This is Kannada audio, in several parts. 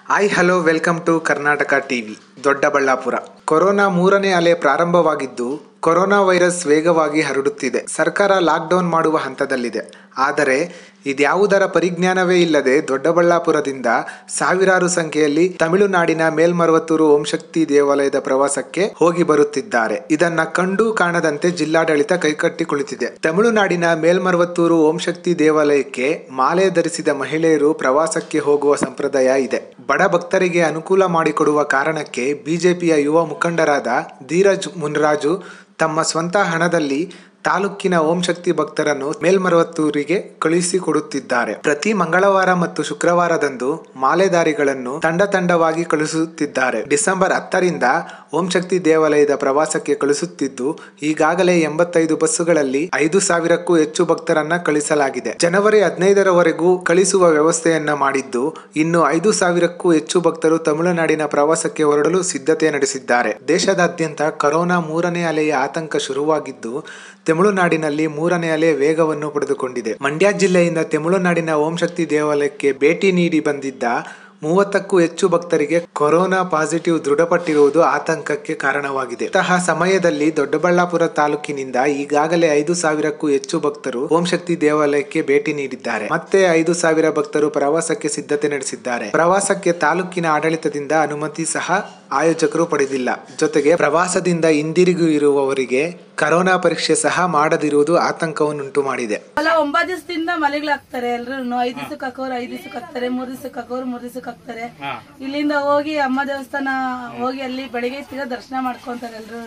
Hi hello welcome to Karnataka TV Doddaballapur corona ಮೂರನೇ ಅಲೆ ಪ್ರಾರಂಭವಾಗಿದ್ದು ಕೊರೋನಾ ವೈರಸ್ ವೇಗವಾಗಿ ಹರಡುತ್ತಿದೆ ಸರ್ಕಾರ ಲಾಕ್ಡೌನ್ ಮಾಡುವ ಹಂತದಲ್ಲಿದೆ ಆದರೆ ಇದ್ಯಾವುದರ ಪರಿಜ್ಞಾನವೇ ಇಲ್ಲದೆ ದೊಡ್ಡಬಳ್ಳಾಪುರದಿಂದ ಸಾವಿರಾರು ಸಂಖ್ಯೆಯಲ್ಲಿ ತಮಿಳುನಾಡಿನ ಮೇಲ್ಮರುವತ್ತೂರು ಓಂಶಕ್ತಿ ದೇವಾಲಯದ ಪ್ರವಾಸಕ್ಕೆ ಹೋಗಿ ಬರುತ್ತಿದ್ದಾರೆ ಇದನ್ನ ಕಂಡು ಕಾಣದಂತೆ ಜಿಲ್ಲಾಡಳಿತ ಕೈಕಟ್ಟಿ ಕುಳಿತಿದೆ ತಮಿಳುನಾಡಿನ ಮೇಲ್ಮರುವತ್ತೂರು ಓಂಶಕ್ತಿ ದೇವಾಲಯಕ್ಕೆ ಮಾಲೆ ಧರಿಸಿದ ಮಹಿಳೆಯರು ಪ್ರವಾಸಕ್ಕೆ ಹೋಗುವ ಸಂಪ್ರದಾಯ ಇದೆ ಬಡ ಭಕ್ತರಿಗೆ ಅನುಕೂಲ ಮಾಡಿಕೊಡುವ ಕಾರಣಕ್ಕೆ ಬಿಜೆಪಿಯ ಯುವ ಮುಖಂಡರಾದ ಧೀರಜ್ ಮುನ್ರಾಜು ತಮ್ಮ ಸ್ವಂತ ಹಣದಲ್ಲಿ ತಾಲೂಕಿನ ಓಂ ಶಕ್ತಿ ಭಕ್ತರನ್ನು ಮೇಲ್ಮರುವತ್ತೂರಿಗೆ ಕಳುಹಿಸಿಕೊಡುತ್ತಿದ್ದಾರೆ ಪ್ರತಿ ಮಂಗಳವಾರ ಮತ್ತು ಶುಕ್ರವಾರದಂದು ಮಾಲೆದಾರಿಗಳನ್ನು ತಂಡ ತಂಡವಾಗಿ ಕಳುಹಿಸುತ್ತಿದ್ದಾರೆ ಡಿಸೆಂಬರ್ ಹತ್ತರಿಂದ ಓಂ ಶಕ್ತಿ ದೇವಾಲಯದ ಪ್ರವಾಸಕ್ಕೆ ಕಳಿಸುತ್ತಿದ್ದು ಈಗಾಗಲೇ ಎಂಬತ್ತೈದು ಬಸ್ಸುಗಳಲ್ಲಿ ಐದು ಸಾವಿರಕ್ಕೂ ಹೆಚ್ಚು ಭಕ್ತರನ್ನ ಕಳಿಸಲಾಗಿದೆ ಜನವರಿ ಹದಿನೈದರವರೆಗೂ ಕಳಿಸುವ ವ್ಯವಸ್ಥೆಯನ್ನ ಮಾಡಿದ್ದು ಇನ್ನು ಐದು ಸಾವಿರಕ್ಕೂ ಹೆಚ್ಚು ಭಕ್ತರು ತಮಿಳುನಾಡಿನ ಪ್ರವಾಸಕ್ಕೆ ಹೊರಡಲು ಸಿದ್ಧತೆ ನಡೆಸಿದ್ದಾರೆ ದೇಶದಾದ್ಯಂತ ಕೊರೋನಾ ಮೂರನೇ ಅಲೆಯ ಆತಂಕ ಶುರುವಾಗಿದ್ದು ತಮಿಳುನಾಡಿನಲ್ಲಿ ಮೂರನೇ ಅಲೆ ವೇಗವನ್ನು ಪಡೆದುಕೊಂಡಿದೆ ಮಂಡ್ಯ ಜಿಲ್ಲೆಯಿಂದ ತಮಿಳುನಾಡಿನ ಓಂ ಶಕ್ತಿ ದೇವಾಲಯಕ್ಕೆ ಭೇಟಿ ನೀಡಿ ಬಂದಿದ್ದ ಮೂವತ್ತಕ್ಕೂ ಹೆಚ್ಚು ಭಕ್ತರಿಗೆ ಕೊರೋನಾ ಪಾಸಿಟಿವ್ ದೃಢಪಟ್ಟಿರುವುದು ಆತಂಕಕ್ಕೆ ಕಾರಣವಾಗಿದೆ ಇಂತಹ ಸಮಯದಲ್ಲಿ ದೊಡ್ಡಬಳ್ಳಾಪುರ ತಾಲೂಕಿನಿಂದ ಈಗಾಗಲೇ ಐದು ಸಾವಿರಕ್ಕೂ ಹೆಚ್ಚು ಭಕ್ತರು ಓಂ ಶಕ್ತಿ ದೇವಾಲಯಕ್ಕೆ ಭೇಟಿ ನೀಡಿದ್ದಾರೆ ಮತ್ತೆ ಐದು ಸಾವಿರ ಭಕ್ತರು ಪ್ರವಾಸಕ್ಕೆ ಸಿದ್ಧತೆ ನಡೆಸಿದ್ದಾರೆ ಪ್ರವಾಸಕ್ಕೆ ತಾಲೂಕಿನ ಆಡಳಿತದಿಂದ ಅನುಮತಿ ಸಹ ಆಯೋಜಕರು ಪಡೆದಿಲ್ಲ ಜೊತೆಗೆ ಪ್ರವಾಸದಿಂದ ಹಿಂದಿರುಗಿ ಇರುವವರಿಗೆ ಕರೋನಾ ಪರೀಕ್ಷೆ ಸಹ ಮಾಡದಿರುವುದು ಆತಂಕವನ್ನುಂಟು ಮಾಡಿದೆ ಅಲ್ಲ ಒಂಬತ್ತು ದಿವಸದಿಂದ ಮಲೆಗಳು ಹಾಕ್ತಾರೆ ಎಲ್ರು ಐದ್ ದಿವಸಕ್ಕೆ ಹಾಕೋರು ಐದ್ ದಿವಸಕ್ಕೆ ಹಾಕ್ತಾರೆ ಮೂರ್ ದಿವಸಕ್ಕೆ ಹಾಕೋರು ಮೂರ್ ದಿವಸಕ್ಕೆ ಹಾಕ್ತಾರೆ ಇಲ್ಲಿಂದ ಹೋಗಿ ಅಮ್ಮ ದೇವಸ್ಥಾನ ಹೋಗಿ ಅಲ್ಲಿ ಬೆಳಿಗ್ಗೆ ತಿರ್ಗಾ ದರ್ಶನ ಮಾಡ್ಕೊಂತಾರೆ ಎಲ್ರು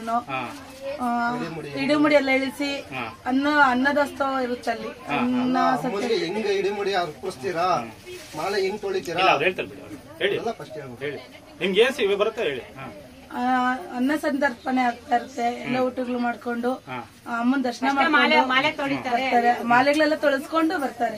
ಇಡುಮುಡಿ ಎಲ್ಲ ಇಳಿಸಿ ಅನ್ನ ಅನ್ನದೋತ್ಸವ ಇರುತ್ತೆ ಅಲ್ಲಿ ಅನ್ನ ಸತ್ಯ ಮೊದಲಿಗೆ ಹೆಂಗ ಇಡಿಮುಡಿ ಅರ್ಪಿಸ್ತೀರಾ ಮಾಲೆ ಹೆಂಗ್ ತೊಳಿತೀರಾ ಇಲ್ಲ ಅವ್ರು ಹೇಳ್ತಾರೆ ಬಿಡಿ ಅವ್ರು. ಹೇಳಿ ಎಲ್ಲ ಫಸ್ಟ್ ಹೇಳ್ಬೇಕು ಹೇಳಿ ನಿಮ್ಗೆ ಏನ್ ಸಿವಿ ಬರುತ್ತೆ ಹೇಳಿ ಹಾ. ಆ, ಅನ್ನ ಸಂತರ್ಪಣೆ ಆಗ್ತಾ ಇರುತ್ತೆ ಎಲ್ಲ ಊಟಗಳು ಮಾಡ್ಕೊಂಡು ಅಮ್ಮನ ದರ್ಶನ ಮಾಡ್ಕೊಂಡು ಬರ್ತಾರೆ ಮಾಲೆಗಳೆಲ್ಲ ತೊಳಸ್ಕೊಂಡು ಬರ್ತಾರೆ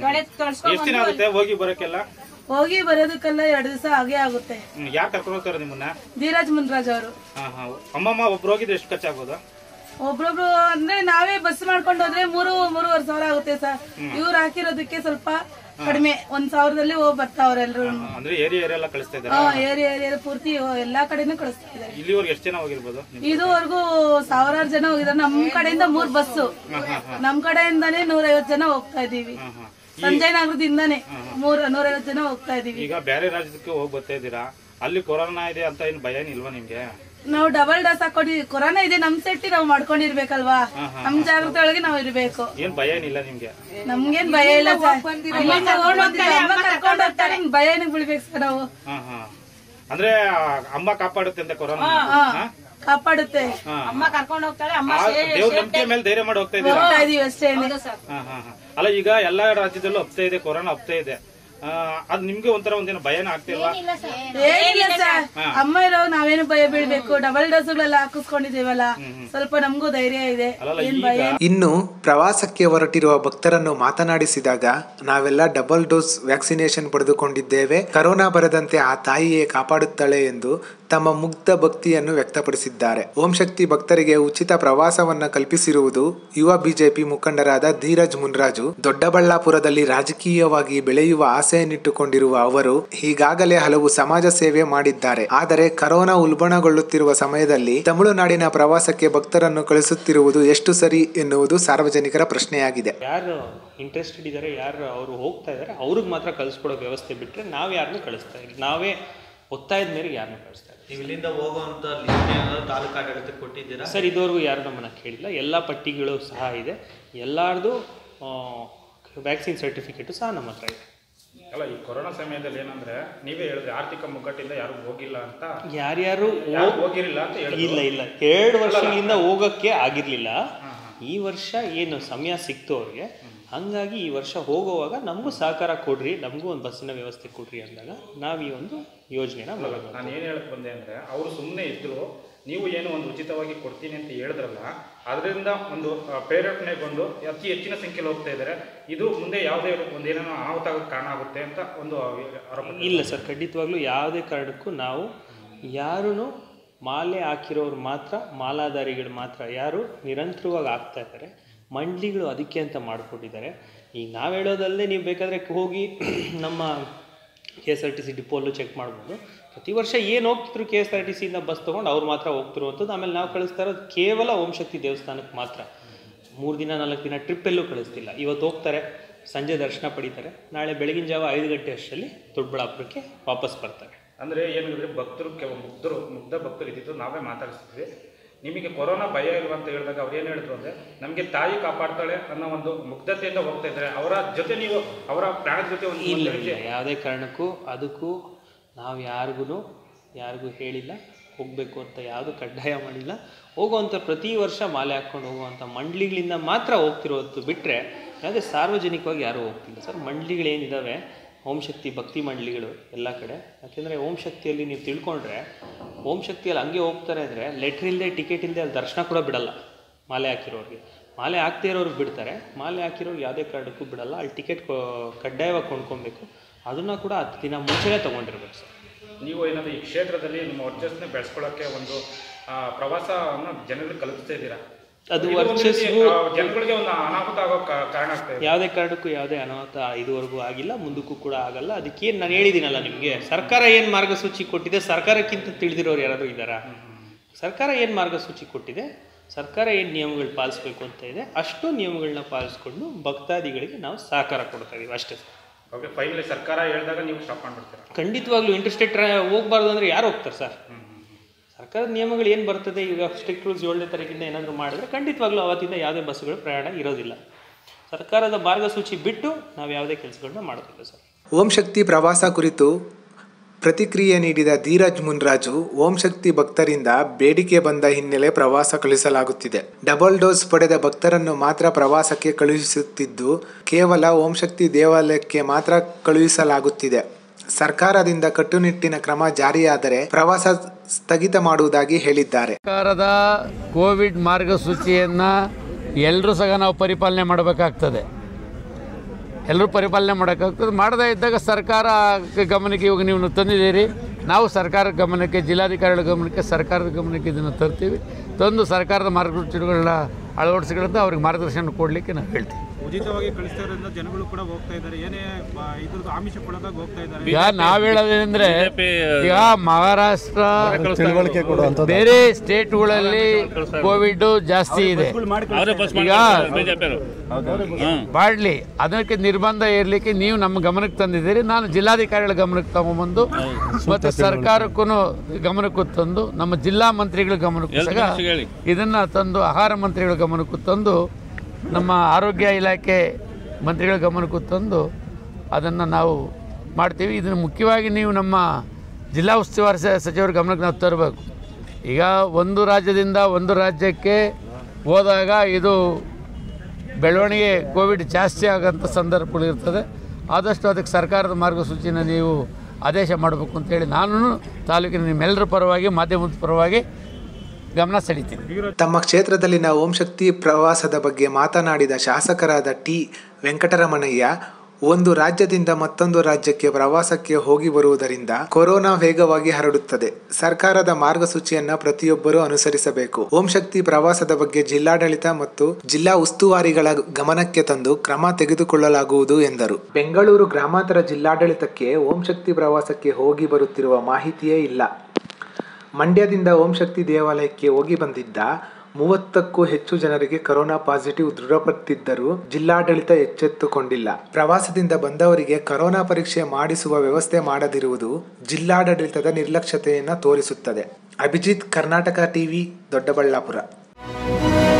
ಎಷ್ಟ್ ದಿನ ಆಗುತ್ತೆ ಹೋಗಿ ಬರಕ್ಕೆಲ್ಲ ಹೋಗಿ ಬರೋದಕ್ಕೆಲ್ಲ ಎರಡು ದಿವಸ ಹಾಗೆ ಆಗುತ್ತೆ ಹ್ಮ್, ಯಾರ್ ಕರ್ಕೊಂಡು ಹೋಗ್ತಾರೆ ನಿಮ್ಮನ್ನ ಧೀರಜ್ ಮುನ್ರಾಜ್ ಅವರು ಹಾ ಹಾ ಅಮ್ಮಮ್ಮ ಒಬ್ರು ಹೋಗಿದ್ರೆ ಎಷ್ಟು ಖರ್ಚಾಗ್ಬೋದು ಒಬ್ರೊಬ್ರು ಅಂದ್ರೆ ನಾವೇ ಬಸ್ ಮಾಡ್ಕೊಂಡು ಹೋದ್ರೆ ಮೂರು ಮೂರುವರೆ ಸಾವಿರ ಆಗುತ್ತೆ ಸರ್ ಇವ್ರು ಹಾಕಿರೋದಕ್ಕೆ ಸ್ವಲ್ಪ ಕಡಿಮೆ ಒಂದ್ ಸಾವಿರದಲ್ಲಿ ಹೋಗಿ ಬರ್ತಾವ್ರೆ ಎಲ್ರು ಅಂದ್ರೆ ಏರಿಯಾ ಏರಿಯಾ ಎಲ್ಲ ಕಳಿಸ್ತಾ ಇದ್ದಾರೆ ಏರಿಯಾ ಏರಿಯಾ ಪೂರ್ತಿ ಎಲ್ಲಾ ಕಡೆನೂ ಕಳಿಸ್ತಾ ಇದ್ದಾರೆ ಇಲ್ಲಿವರೆಗೆ ಎಷ್ಟು ಜನ ಹೋಗಿರ್ಬೋದು ಇದುವರೆಗೂ ಸಾವಿರಾರು ಜನ ಹೋಗಿದ್ದಾರೆ ನಮ್ ಕಡೆಯಿಂದ ಮೂರ್ ಬಸ್ಸು ನಮ್ ಕಡೆಯಿಂದಾನೇ ನೂರೈವತ್ ಜನ ಹೋಗ್ತಾ ಇದೀವಿ ಸಂಜಯ್ ನಗರದಿಂದಾನೇ ಮೂರ್ ನೂರೈವತ್ ಜನ ಹೋಗ್ತಾ ಇದೀವಿ ಈಗ ಬೇರೆ ರಾಜ್ಯಕ್ಕೆ ಹೋಗಿ ಬರ್ತಾ ಇದ್ದೀರಾ ಅಲ್ಲಿ ಕೊರೋನಾ ಇದೆ ಅಂತ ಏನು ಭಯ ಇಲ್ವಾ ನಿಮ್ಗೆ ನಾವು ಡಬಲ್ ಡೋಸ್ ಹಾಕೊಂಡಿದ್ವಿ ಕೊರೋನಾ ಇದೆ ನಮ್ ಸೆಟ್ಟಿ ನಾವು ಮಾಡ್ಕೊಂಡಿರ್ಬೇಕಲ್ವಾ ನಮ್ ಜಾಗ್ರತೆ ಒಳಗೆ ನಾವ್ ಇರ್ಬೇಕು ಏನ್ ಭಯ ಏನಿಲ್ಲ ನಿಮ್ಗೆ ನಮ್ಗೇನ್ ಭಯ ಇಲ್ಲ ಸರ್ ಅಮ್ಮ ಕರ್ಕೊಂಡ್ ಹೋಗ್ತಾರೆ, ಅಮ್ಮ ಕರ್ಕೊಂಡ್ ಹೋಗ್ತಾರೆ ನಿಮ್ ಭಯ ಏನಕ್ ಬಿಡ್ಬೇಕು ಸರ್ ನಾವು ಹಾ ಹಾ ಅಂದ್ರೆ ಆ, ಅಮ್ಮ ಕಾಪಾಡುತ್ತೆ ಅಂತ ಕೊರೋನಾ ಹಾ, ಕಾಪಾಡುತ್ತೆ ಅಮ್ಮ ಕರ್ಕೊಂಡು ಹೋಗ್ತಾಳೆ ಅಮ್ಮ ಆ ದೇವ್ರ ನಂಬಿಕೆ ಮೇಲೆ ಧೈರ್ಯ ಮಾಡಿ ಹೋಗ್ತಾ ಇದ್ದೀರಾ ಹೋಗ್ತಾ ಇದೀವಿ ಅಷ್ಟೇ ಹಾ ಹಾ ಹಾ ಅಲ್ಲ ಈಗ ಎಲ್ಲಾ ರಾಜ್ಯದಲ್ಲೂ ಹಬ್ತಾ ಇದೆ ಕೊರೋನಾ ಹಬ್ತಾ ಇದೆ ಆ, ಅದ್ ನಿಮ್ಗೆ ಒಂಥರ ಒಂದಿನ ಭಯನ ಆಗ್ತಿಲ್ವಾ ಏನಿಲ್ಲ ಸರ್ ಅಮ್ಮ ಇರೋ ನಾವೇನು ಭಯ ಬೀಳ್ಬೇಕು ಡಬಲ್ ಡೋಸ್ಗಳೆಲ್ಲ ಹಾಕಿಸ್ಕೊಂಡಿದೀವಲ್ಲ ಸ್ವಲ್ಪ ನಮಗೂ ಧೈರ್ಯ ಇದೆ ಅಲ್ಲಲ್ಲ ಏನ್ ಈಗ ಭಯ ಇನ್ನು ಪ್ರವಾಸಕ್ಕೆ ಹೊರಟಿರುವ ಭಕ್ತರನ್ನು ಮಾತನಾಡಿಸಿದಾಗ ನಾವೆಲ್ಲ ಡಬಲ್ ಡೋಸ್ ವ್ಯಾಕ್ಸಿನೇಷನ್ ಪಡೆದುಕೊಂಡಿದ್ದೇವೆ ಕರೋನಾ ಬರದಂತೆ ಆ ತಾಯಿಯೇ ಕಾಪಾಡುತ್ತಾಳೆ ಎಂದು ತಮ್ಮ ಮುಗ್ಧ ಭಕ್ತಿಯನ್ನು ವ್ಯಕ್ತಪಡಿಸಿದ್ದಾರೆ ಓಂ ಶಕ್ತಿ ಭಕ್ತರಿಗೆ ಉಚಿತ ಪ್ರವಾಸವನ್ನ ಕಲ್ಪಿಸಿರುವುದು ಯುವ ಬಿಜೆಪಿ ಮುಖಂಡರಾದ ಧೀರಜ್ ಮುನ್ರಾಜು ದೊಡ್ಡಬಳ್ಳಾಪುರದಲ್ಲಿ ರಾಜಕೀಯವಾಗಿ ಬೆಳೆಯುವ ಆಸೆಯನ್ನಿಟ್ಟುಕೊಂಡಿರುವ ಅವರು ಈಗಾಗಲೇ ಹಲವು ಸಮಾಜ ಸೇವೆ ಮಾಡಿದ್ದಾರೆ ಆದರೆ ಕರೋನಾ ಉಲ್ಬಣಗೊಳ್ಳುತ್ತಿರುವ ಸಮಯದಲ್ಲಿ ತಮಿಳುನಾಡಿನ ಪ್ರವಾಸಕ್ಕೆ ಭಕ್ತರನ್ನು ಕಳಿಸುತ್ತಿರುವುದು ಎಷ್ಟು ಸರಿ ಎನ್ನುವುದು ಸಾರ್ವಜನಿಕರ ಪ್ರಶ್ನೆಯಾಗಿದೆ ಯಾರು ಇಂಟ್ರೆಸ್ಟೆಡ್ ಇದ್ದಾರೆ ಯಾರು ಅವರು ಹೋಗ್ತಾ ಇದ್ದಾರೆ ಅವ್ರಿಗೆ ಮಾತ್ರ ಕಳಿಸ್ಕೊಡೋ ವ್ಯವಸ್ಥೆ ಬಿಟ್ಟರೆ ನಾವು ಯಾರನ್ನೂ ಕಳಿಸ್ತಾ ಇಲ್ಲ ನಾವೇ ಒತ್ತಾಯದ ಮೇರೆಗೆ ಯಾರನ್ನೂ ಕಳಿಸ್ತಾ ಇಲ್ಲ ನೀವು ಇಲ್ಲಿಂದ ಹೋಗುವಂತ ಲಿಸ್ಟ್ ಏನಾದ್ರು ತಾಲೂಕು ಆಡಳಿತಕ್ಕೆ ಕೊಟ್ಟಿದ್ದೀರಾ ಸರ್ ಇದುವರೆಗೂ ಯಾರು ನಮ್ಮನ್ನು ಕೇಳಿಲ್ಲ ಎಲ್ಲ ಪಟ್ಟಿಗಳು ಸಹ ಇದೆ ಎಲ್ಲರದು ವ್ಯಾಕ್ಸಿನ್ ಸರ್ಟಿಫಿಕೇಟು ಸಹ ನಮ್ಮ ಹತ್ರ ಇದೆ ಅಲ್ಲ ಈ ಕೊರೋನಾ ಸಮಯದಲ್ಲಿ ಏನಂದ್ರೆ ನೀವೇ ಹೇಳಿದ್ರೆ ಆರ್ಥಿಕ ಮುಗ್ಗಟ್ಟಿಂದ ಯಾರು ಹೋಗಿಲ್ಲ ಅಂತ ಯಾರ್ಯಾರು ಯಾರು ಹೋಗಿರಲಿಲ್ಲ ಅಂತ ಹೇಳಿದ್ರು ಇಲ್ಲ ಇಲ್ಲ ಎರಡು ವರ್ಷಗಳಿಂದ ಹೋಗೋಕ್ಕೆ ಆಗಿರಲಿಲ್ಲ ಈ ವರ್ಷ ಏನು ಸಮಯ ಸಿಕ್ತು ಅವ್ರಿಗೆ ಹಂಗಾಗಿ ಈ ವರ್ಷ ಹೋಗುವಾಗ ನಮಗೂ ಸಹಕಾರ ಕೊಡ್ರಿ ನಮಗೂ ಒಂದು ಬಸ್ಸಿನ ವ್ಯವಸ್ಥೆ ಕೊಡ್ರಿ ಅಂದಾಗ ನಾವು ಈ ಒಂದು ಯೋಜನೆನ ಮಾಡೋದು ನಾನು ಏನು ಹೇಳಕ್ ಬಂದೆ ಅಂದ್ರೆ ಅವರು ಸುಮ್ಮನೆ ಇದ್ರು ನೀವು ಏನು ಒಂದು ಉಚಿತವಾಗಿ ಕೊಡ್ತೀನಿ ಅಂತ ಹೇಳಿದ್ರಲ್ಲ ಅದರಿಂದ ಒಂದು ಆ, ಪ್ರೇರೇಪಣೆಗೊಂಡು ಅತಿ ಹೆಚ್ಚಿನ ಸಂಖ್ಯೆಯಲ್ಲಿ ಹೋಗ್ತಾ ಇದ್ದಾರೆ ಇದು ಮುಂದೆ ಯಾವುದೇ ಒಂದು ಏನೇನೋ ಅನಾಹುತ ಆಗೋಕ್ಕೆ ಕಾರಣ ಆಗುತ್ತೆ ಅಂತ ಒಂದು ಆರೋಪ ಇಲ್ಲ ಸರ್ ಖಂಡಿತವಾಗ್ಲೂ ಯಾವುದೇ ಕಾರಣಕ್ಕೂ ನಾವು ಯಾರೂ ಮಾಲೆ ಹಾಕಿರೋರು ಮಾತ್ರ ಮಾಲಾಧಾರಿಗಳು ಮಾತ್ರ ಯಾರು ನಿರಂತರವಾಗಿ ಆಗ್ತಾ ಇದ್ದಾರೆ ಮಂಡ್ಲಿಗಳು ಅದಕ್ಕೆ ಅಂತ ಮಾಡಿಕೊಂಡಿದ್ದಾರೆ ಈಗ ನಾವು ಹೇಳೋದಲ್ಲದೆ ನೀವು ಬೇಕಾದರೆ ಹೋಗಿ ನಮ್ಮ K S R T C ಡಿಪೋಲ್ಲೂ ಚೆಕ್ ಮಾಡ್ಬೋದು ಪ್ರತಿ ವರ್ಷ ಏನು ಹೋಗ್ತಿದ್ರು ಕೆ ಎಸ್ ಆರ್ ಟಿ ಸಿಯಿಂದ ಬಸ್ ತೊಗೊಂಡು ಅವ್ರು ಮಾತ್ರ ಹೋಗ್ತಿರುವಂಥದ್ದು ಆಮೇಲೆ ನಾವು ಕಳಿಸ್ತಾ ಇರೋದು ಕೇವಲ ಓಂ ಶಕ್ತಿ ದೇವಸ್ಥಾನಕ್ಕೆ ಮಾತ್ರ ಮೂರು ದಿನ ನಾಲ್ಕು ದಿನ ಟ್ರಿಪ್ಪೆಲ್ಲೂ ಕಳಿಸ್ತಿಲ್ಲ ಇವತ್ತು ಹೋಗ್ತಾರೆ ಸಂಜೆ ದರ್ಶನ ಪಡಿತಾರೆ ನಾಳೆ ಬೆಳಗಿನ ಜಾವ ಐದು ಗಂಟೆ ಅಷ್ಟರಲ್ಲಿ ದೊಡ್ಡಬಳ್ಳಾಪುರಕ್ಕೆ ವಾಪಸ್ ಬರ್ತಾರೆ ಅಂದರೆ ಏನಂದರೆ ಭಕ್ತರು ಕೆಲ ಮುಗ್ಧರು ಮುಗ್ಧ ಭಕ್ತರು ಇದ್ದಿದ್ದು ನಾವೇ ಮಾತಾಡಿಸ್ತಿದ್ವಿ ನಿಮಗೆ ಕೊರೋನಾ ಭಯ ಇಲ್ವಾ ಅಂತ ಹೇಳಿದಾಗ ಅವ್ರು ಏನು ಹೇಳಿದ್ರು ಅಂದರೆ ನಮಗೆ ತಾಯಿ ಕಾಪಾಡ್ತಾಳೆ ಅನ್ನೋ ಒಂದು ಮುಗ್ಧತೆಯಿಂದ ಹೋಗ್ತಾ ಇದ್ದಾರೆ ಅವರ ಜೊತೆ ನೀವು ಅವರ ಪ್ರಾಣದ ಜೊತೆ ಒಂದು ಇಲ್ಲ ಒಂದು ಇಲ್ಲ ಹೆಜ್ಜೆ- ಯಾವುದೇ ಕಾರಣಕ್ಕೂ ಅದಕ್ಕೂ ನಾವು ಯಾರಿಗೂ ಯಾರಿಗೂ ಹೇಳಿಲ್ಲ ಹೋಗಬೇಕು ಅಂತ ಯಾವುದು ಕಡ್ಡಾಯ ಮಾಡಿಲ್ಲ ಹೋಗುವಂಥ ಪ್ರತಿ ವರ್ಷ ಮಾಲೆ ಹಾಕ್ಕೊಂಡು ಹೋಗುವಂಥ ಮಂಡ್ಲಿಗಳಿಂದ ಮಾತ್ರ ಹೋಗ್ತಿರೋದು ಬಿಟ್ಟರೆ ಯಾವುದೇ ಸಾರ್ವಜನಿಕವಾಗಿ ಯಾರೂ ಹೋಗ್ತಿಲ್ಲ ಸರ್ ಮಂಡ್ಲಿಗಳೇನಿದ್ದಾವೆ ಓಂ ಶಕ್ತಿ ಭಕ್ತಿ ಮಂಡಳಿಗಳು ಎಲ್ಲ ಕಡೆ ಯಾಕೆಂದರೆ ಓಂ ಶಕ್ತಿಯಲ್ಲಿ ನೀವು ತಿಳ್ಕೊಂಡ್ರೆ ಓಂ ಶಕ್ತಿಯಲ್ಲಿ ಹಂಗೆ ಹೋಗ್ತಾರೆ ಅಂದರೆ ಲೆಟ್ರ್ ಇಲ್ಲದೆ ಟಿಕೆಟ್ ಇಲ್ಲದೆ ಅಲ್ಲಿ ದರ್ಶನ ಕೂಡ ಬಿಡಲ್ಲ ಮಾಲೆ ಹಾಕಿರೋರಿಗೆ ಮಾಲೆ ಹಾಕ್ದೇ ಇರೋರಿಗೆ ಬಿಡ್ತಾರೆ ಮಾಲೆ ಹಾಕಿರೋರು ಯಾವುದೇ ಕಾರಣಕ್ಕೂ ಬಿಡಲ್ಲ ಅಲ್ಲಿ ಟಿಕೆಟ್ ಕಡ್ಡಾಯವಾಗಿ ಕೊಂಡ್ಕೊಬೇಕು ಅದನ್ನು ಕೂಡ ಹತ್ತು ದಿನ ಮುಂಚೆನೇ ತೊಗೊಂಡಿರ್ಬೇಕು ಸರ್ ನೀವು ಏನಾದರೂ ಈ ಕ್ಷೇತ್ರದಲ್ಲಿ ನಿಮ್ಮ ವರ್ಚಸ್ಸನ್ನ ಬೆಳೆಸ್ಕೊಳ್ಳೋಕ್ಕೆ ಒಂದು ಆ, ಪ್ರವಾಸವನ್ನು ಜನರಿಗೆ ಕಲಿಸ್ತಾ ಇದ್ದೀರಾ ಅದು ಇದು ಒಂದು ರೀತಿ, ವರ್ಚಸ್ಸು ಆ, ಜನಗಳಿಗೆ ಒಂದು ಅನಾಹುತ ಆಗೋ ಕಾ- ಕಾರಣ ಆಗ್ತಾ ಇದೆ ಯಾವುದೇ ಕಾರಣಕ್ಕೂ ಯಾವುದೇ ಅನಾಹುತ ಇದುವರೆಗೂ ಆಗಿಲ್ಲ ಮುಂದಕ್ಕೂ ಕೂಡ ಆಗಲ್ಲ ಅದಕ್ಕೇನು ನಾನು ಹೇಳಿದ್ದೀನಲ್ಲ ನಿಮಗೆ ಸರ್ಕಾರ ಏನು ಮಾರ್ಗಸೂಚಿ ಕೊಟ್ಟಿದೆ ಸರ್ಕಾರಕ್ಕಿಂತ ತಿಳಿದಿರೋರು ಯಾರಾದರೂ ಇದ್ದಾರಾ ಸರ್ಕಾರ ಏನು ಮಾರ್ಗಸೂಚಿ ಕೊಟ್ಟಿದೆ ಸರ್ಕಾರ ಏನು ನಿಯಮಗಳು ಪಾಲಿಸ್ಬೇಕು ಅಂತ ಇದೆ ಅಷ್ಟು ನಿಯಮಗಳನ್ನ ಪಾಲಿಸ್ಕೊಂಡು ಭಕ್ತಾದಿಗಳಿಗೆ ನಾವು ಸಹಕಾರ ಕೊಡ್ತಾ ಇದೀವಿ ಅಷ್ಟೇ ಸರ್ ಓಕೆ ಫೈನಲಿ ಸರ್ಕಾರ ಹೇಳಿದಾಗ ನೀವು ಸ್ಟಾಪ್ ಮಾಡ್ಬಿಡ್ತೀರಾ ಖಂಡಿತವಾಗ್ಲೂ ಇಂಟರ್ಸ್ಟೇಟ್ ಹೋಗ್ಬಾರ್ದು ಅಂದರೆ ಯಾರು ಹೋಗ್ತಾರೆ ಸರ್ ಸರ್ಕಾರದ ನಿಯಮಗಳು ಏನು ಬರ್ತದೆ ಈಗ ಸ್ಟ್ರಿಕ್ಟ್ ರೂಲ್ಸ್ ಏಳನೇ ತಾರೀಕಿಂದ ಏನಾದರೂ ಮಾಡಿದ್ರೆ ಖಂಡಿತವಾಗ್ಲೂ ಅವತ್ತಿಂದ ಯಾವುದೇ ಬಸ್ಸುಗಳು ಪ್ರಯಾಣ ಇರೋದಿಲ್ಲ ಸರ್ಕಾರದ ಮಾರ್ಗಸೂಚಿ ಬಿಟ್ಟು ನಾವು ಯಾವುದೇ ಕೆಲಸಗಳನ್ನ ಮಾಡೋದಿಲ್ಲ ಸರ್ ಓಂ ಶಕ್ತಿ ಪ್ರವಾಸ ಕುರಿತು ಪ್ರತಿಕ್ರಿಯೆ ನೀಡಿದ ಧೀರಜ್ ಮುನ್ರಾಜು ಓಂ ಶಕ್ತಿ ಭಕ್ತರಿಂದ ಬೇಡಿಕೆ ಬಂದ ಹಿನ್ನೆಲೆ ಪ್ರವಾಸ ಕಳುಹಿಸಲಾಗುತ್ತಿದೆ ಡಬಲ್ ಡೋಸ್ ಪಡೆದ ಭಕ್ತರನ್ನು ಮಾತ್ರ ಪ್ರವಾಸಕ್ಕೆ ಕಳುಹಿಸುತ್ತಿದ್ದು ಕೇವಲ ಓಂ ಶಕ್ತಿ ದೇವಾಲಯಕ್ಕೆ ಮಾತ್ರ ಕಳುಹಿಸಲಾಗುತ್ತಿದೆ ಸರ್ಕಾರದಿಂದ ಕಟ್ಟುನಿಟ್ಟಿನ ಕ್ರಮ ಜಾರಿಯಾದರೆ ಪ್ರವಾಸ ಸ್ಥಗಿತ ಮಾಡುವುದಾಗಿ ಹೇಳಿದ್ದಾರೆ ಸರ್ಕಾರದ ಕೋವಿಡ್ ಮಾರ್ಗಸೂಚಿಯನ್ನು ಎಲ್ಲರೂ ಸಹ ನಾವು ಪರಿಪಾಲನೆ ಮಾಡಬೇಕಾಗ್ತದೆ ಎಲ್ಲರೂ ಪರಿಪಾಲನೆ ಮಾಡೋಕ್ಕಾಗ್ತದೆ ಮಾಡದೇ ಇದ್ದಾಗ ಸರ್ಕಾರ ಗಮನಕ್ಕೆ ಇವಾಗ ನೀವು ತಂದಿದ್ದೀರಿ ನಾವು ಸರ್ಕಾರದ ಗಮನಕ್ಕೆ ಜಿಲ್ಲಾಧಿಕಾರಿಗಳ ಗಮನಕ್ಕೆ ಸರ್ಕಾರದ ಗಮನಕ್ಕೆ ಇದನ್ನು ತರ್ತೀವಿ ತಂದು ಸರ್ಕಾರದ ಮಾರ್ಗಸೂಚಿಗಳನ್ನ ಅಳವಡಿಸಿಗಳಂತ ಅವ್ರಿಗೆ ಮಾರ್ಗದರ್ಶನ ಕೊಡಲಿಕ್ಕೆ ನಾವು ಹೇಳ್ತೀವಿ ಉಚಿತವಾಗಿ ಕಳಿಸ್ತಾ ಇರೋದ್ರಿಂದ ಜನಗಳು ಕೂಡ ಹೋಗ್ತಾ ಇದ್ದಾರೆ ಏನೇ ಬ- ಇದ್ರದ್ದು ಆಮಿಷಕ್ಕೊಳಗಾಗಿ ಹೋಗ್ತಾ ಇದ್ದಾರೆ ಈಗ ನಾವ್ ಹೇಳೋದೇನೆಂದ್ರೆ ಈಗ ಮಹಾರಾಷ್ಟ್ರ ಬೇರೆ ಸ್ಟೇಟ್ಗಳಲ್ಲಿ ಕೋವಿಡ್ ಜಾಸ್ತಿ ಇದೆ ಈಗ ಮಾಡಲಿ ಅದಕ್ಕೆ ನಿರ್ಬಂಧ ಇರಲಿಕ್ಕೆ ನೀವು ನಮ್ಮ ಗಮನಕ್ಕೆ ತಂದಿದ್ದೀರಿ ನಾನು ಜಿಲ್ಲಾಧಿಕಾರಿಗಳ ಗಮನಕ್ಕೆ ತಗೊಂಬಂದು ಮತ್ತೆ ಸರ್ಕಾರಕ್ಕೂ ಗಮನಕ್ಕೂ ತಂದು ನಮ್ಮ ಜಿಲ್ಲಾ ಮಂತ್ರಿಗಳ ಗಮನಕ್ಕೂ ಸಹ ಇದನ್ನ ತಂದು ಆಹಾರ ಮಂತ್ರಿಗಳ ಗಮನಕ್ಕೂ ತಂದು ನಮ್ಮ ಆರೋಗ್ಯ ಇಲಾಖೆ ಮಂತ್ರಿಗಳ ಗಮನಕ್ಕೂ ತಂದು ಅದನ್ನು ನಾವು ಮಾಡ್ತೀವಿ ಇದನ್ನು ಮುಖ್ಯವಾಗಿ ನೀವು ನಮ್ಮ ಜಿಲ್ಲಾ ಉಸ್ತುವಾರಿ ಸ- ಸಚಿವರ ಗಮನಕ್ಕೆ ನಾವು ತರಬೇಕು ಈಗ ಒಂದು ರಾಜ್ಯದಿಂದ ಒಂದು ರಾಜ್ಯಕ್ಕೆ ಹೋದಾಗ ಇದು ಬೆಳವಣಿಗೆ ಕೋವಿಡ್ ಜಾಸ್ತಿ ಆಗೋಂಥ ಸಂದರ್ಭಗಳು ಇರ್ತದೆ ಆದಷ್ಟು ಅದಕ್ಕೆ ಸರ್ಕಾರದ ಮಾರ್ಗಸೂಚಿನ ನೀವು ಆದೇಶ ಮಾಡಬೇಕು ಅಂತೇಳಿ ನಾನು ತಾಲೂಕಿನ ನಿಮ್ಮೆಲ್ಲರ ಪರವಾಗಿ ಮಾಧ್ಯಮದ ಪರವಾಗಿ ಗಮನ ಸೆಳೀತೀನಿ ತಮ್ಮ ಕ್ಷೇತ್ರದಲ್ಲಿನ ಓಂ ಶಕ್ತಿ ಪ್ರವಾಸದ ಬಗ್ಗೆ ಮಾತನಾಡಿದ ಶಾಸಕರಾದ ಟಿ ವೆಂಕಟರಮಣಯ್ಯ ಒಂದು ರಾಜ್ಯದಿಂದ ಮತ್ತೊಂದು ರಾಜ್ಯಕ್ಕೆ ಪ್ರವಾಸಕ್ಕೆ ಹೋಗಿ ಬರುವುದರಿಂದ ಕೊರೋನಾ ವೇಗವಾಗಿ ಹರಡುತ್ತದೆ ಸರ್ಕಾರದ ಮಾರ್ಗಸೂಚಿಯನ್ನ ಪ್ರತಿಯೊಬ್ಬರೂ ಅನುಸರಿಸಬೇಕು ಓಂ ಶಕ್ತಿ ಪ್ರವಾಸದ ಬಗ್ಗೆ ಜಿಲ್ಲಾಡಳಿತ ಮತ್ತು ಜಿಲ್ಲಾ ಉಸ್ತುವಾರಿಗಳ ಗಮನಕ್ಕೆ ತಂದು ಕ್ರಮ ತೆಗೆದುಕೊಳ್ಳಲಾಗುವುದು ಎಂದರು ಬೆಂಗಳೂರು ಗ್ರಾಮಾಂತರ ಜಿಲ್ಲಾಡಳಿತಕ್ಕೆ ಓಂ ಶಕ್ತಿ ಪ್ರವಾಸಕ್ಕೆ ಹೋಗಿ ಬರುತ್ತಿರುವ ಮಾಹಿತಿಯೇ ಇಲ್ಲ ಮಂಡ್ಯದಿಂದ ಓಂ ಶಕ್ತಿ ದೇವಾಲಯಕ್ಕೆ ಹೋಗಿ ಬಂದಿದ್ದ ಮೂವತ್ತಕ್ಕೂ ಹೆಚ್ಚು ಜನರಿಗೆ ಕೊರೋನಾ ಪಾಸಿಟಿವ್ ದೃಢಪಟ್ಟಿದ್ದರೂ ಜಿಲ್ಲಾಡಳಿತ ಎಚ್ಚೆತ್ತುಕೊಂಡಿಲ್ಲ ಪ್ರವಾಸದಿಂದ ಬಂದವರಿಗೆ ಕೊರೋನಾ ಪರೀಕ್ಷೆ ಮಾಡಿಸುವ ವ್ಯವಸ್ಥೆ ಮಾಡದಿರುವುದು ಜಿಲ್ಲಾಡಳಿತದ ನಿರ್ಲಕ್ಷ್ಯತೆಯನ್ನು ತೋರಿಸುತ್ತದೆ ಅಭಿಜಿತ್ ಕರ್ನಾಟಕ ಟಿವಿ ದೊಡ್ಡಬಳ್ಳಾಪುರ